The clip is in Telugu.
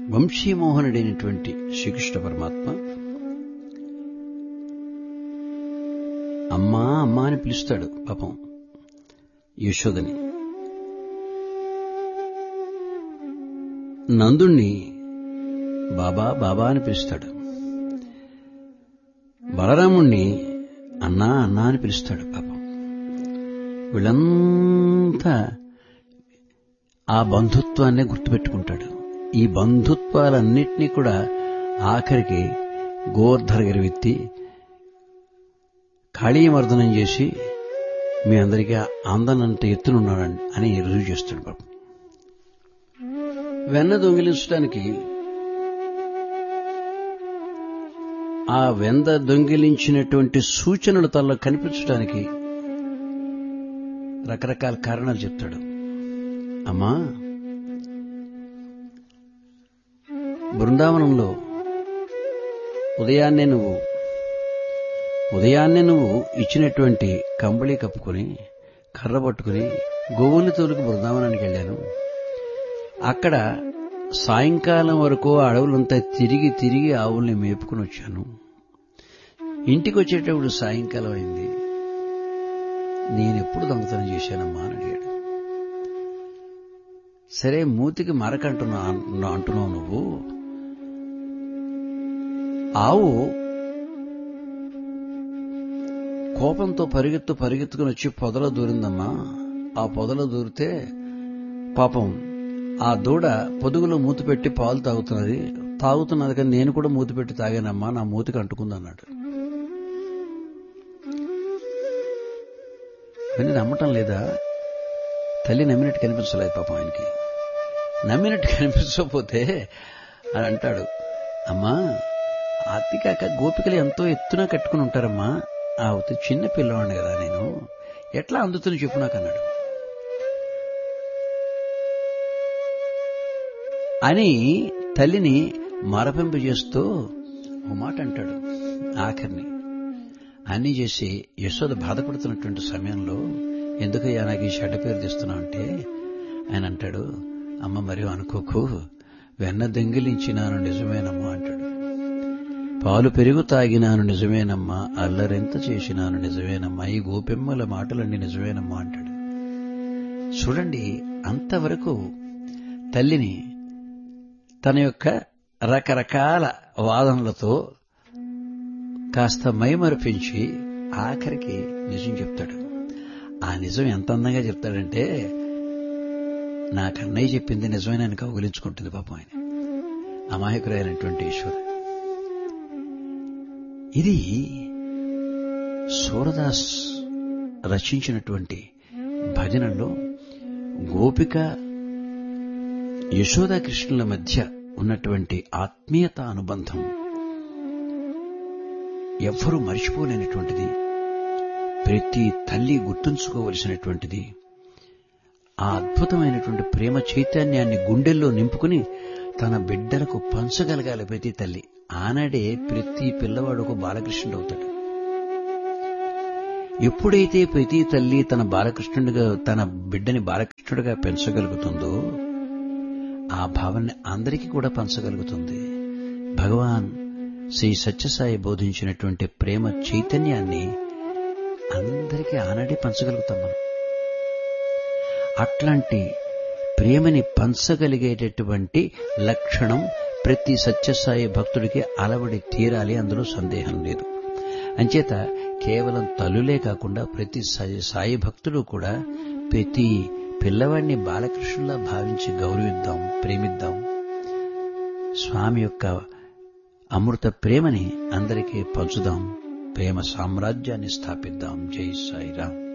వంశీమోహనుడైనటువంటి శ్రీకృష్ణ పరమాత్మ అమ్మా అమ్మా అని పిలుస్తాడు పాపం యశోదని నందుణ్ణి బాబా బాబా అని పిలుస్తాడు బలరాముణ్ణి అన్నా అన్నా అని పిలుస్తాడు పాపం వీళ్ళంతా ఆ బంధుత్వాన్నే గుర్తుపెట్టుకుంటాడు ఈ బంధుత్వాలన్నింటినీ కూడా ఆఖరికి గోవర్ధన గరివెత్తి కాళీమర్దనం చేసి మీ అందరికీ ఆందనంత ఎత్తునున్నాడు అని రుజువు చేస్తాడు పాపం వెన్న దొంగిలించడానికి ఆ వెంద దొంగిలించినటువంటి సూచనలు తనలో కనిపించడానికి రకరకాల కారణాలు చెప్తాడు అమ్మా బృందావనంలో ఉదయాన్నే నువ్వు ఉదయాన్నే నువ్వు ఇచ్చినటువంటి కంబళి కప్పుకొని కర్ర పట్టుకుని గోవుల్ని తోలుకు బృందావనానికి వెళ్ళాను అక్కడ సాయంకాలం వరకు అడవులంతా తిరిగి తిరిగి ఆవుల్ని మేపుకుని వచ్చాను ఇంటికి వచ్చేటప్పుడు సాయంకాలం అయింది నేనెప్పుడు దొంగతనం చేశానమ్మా అని అడిగాడు సరే మూతికి మరకంటున్నా అంటున్నావు నువ్వు ఆవు కోపంతో పరిగెత్తు పరిగెత్తుకుని వచ్చి పొదలో దూరిందమ్మా ఆ పొదలో దూరితే పాపం ఆ దూడ పొదుగులో మూతి పెట్టి పాలు తాగుతున్నది తాగుతున్నది కానీ నేను కూడా మూతి పెట్టి తాగానమ్మా నా మూతికి అంటుకుందన్నాడు విని నమ్మటం లేదా తల్లి నమ్మినట్టు కనిపించలేదు పాపం ఆయనకి నమ్మినట్టు కనిపించకపోతే అని అంటాడు అమ్మా అతికాక గోపికలు ఎంతో ఎత్తున కట్టుకుని ఉంటారమ్మా ఆ చిన్న పిల్లవాడిని కదా నేను ఎట్లా అందుతుంది చెప్పు నాకు అన్నాడు అని తల్లిని మరపింపజేస్తూ ఓ మాట అంటాడు ఆఖరిని అన్నీ చేసి యశోద బాధపడుతున్నటువంటి సమయంలో ఎందుకయ్యా నాకు ఈ చెడ్డ పేరు తెస్తున్నావు అంటే ఆయన అంటాడు అమ్మ మరి అనుకోకు వెన్న దెంగిలించినాను నిజమేనమ్మా అంటాడు పాలు పెరుగు తాగినాను నిజమేనమ్మా అల్లరెంత చేసినాను నిజమేనమ్మా ఈ గోపెమ్మల మాటలన్నీ నిజమేనమ్మా అంటాడు చూడండి అంతవరకు తల్లిని తన యొక్క రకరకాల వాదనలతో కాస్త మైమరిపించి ఆఖరికి నిజం చెప్తాడు ఆ నిజం ఎంత అందంగా చెప్తాడంటే నా కన్నయ్య చెప్పింది నిజమైన ఆయన కౌగులించుకుంటుంది పాపం ఆయన అమాయకురైనటువంటి ఈశ్వరు ఇది సూరదాస్ రచించినటువంటి భజనలో గోపిక యశోదాకృష్ణుల మధ్య ఉన్నటువంటి ఆత్మీయత అనుబంధం ఎవ్వరూ మర్చిపోలేనటువంటిది ప్రతి తల్లి గుర్తుంచుకోవలసినటువంటిది ఆ అద్భుతమైనటువంటి ప్రేమ చైతన్యాన్ని గుండెల్లో నింపుకుని తన బిడ్డలకు పంచగలగాలి ప్రతి తల్లి ఆనాడే ప్రతి పిల్లవాడు ఒక బాలకృష్ణుడు అవుతాడు ఎప్పుడైతే ప్రతి తల్లి తన బాలకృష్ణుడిగా తన బిడ్డని బాలకృష్ణుడిగా పెంచగలుగుతుందో ఆ భావాన్ని అందరికీ కూడా పంచగలుగుతుంది భగవాన్ శ్రీ సత్యసాయి బోధించినటువంటి ప్రేమ చైతన్యాన్ని అందరికీ ఆనాడే పంచగలుగుతాం మనం అట్లాంటి ప్రేమని పంచగలిగేటటువంటి లక్షణం ప్రతి సత్యసాయి భక్తుడికి అలవడి తీరాలి అందులో సందేహం లేదు అంచేత కేవలం తల్లులే కాకుండా ప్రతి సాయి భక్తుడు కూడా ప్రతి పిల్లవాడిని బాలకృష్ణులా భావించి గౌరవిద్దాం ప్రేమిద్దాం స్వామి యొక్క అమృత ప్రేమని అందరికీ పంచుదాం ప్రేమ సామ్రాజ్యాన్ని స్థాపిద్దాం జై సాయిరాం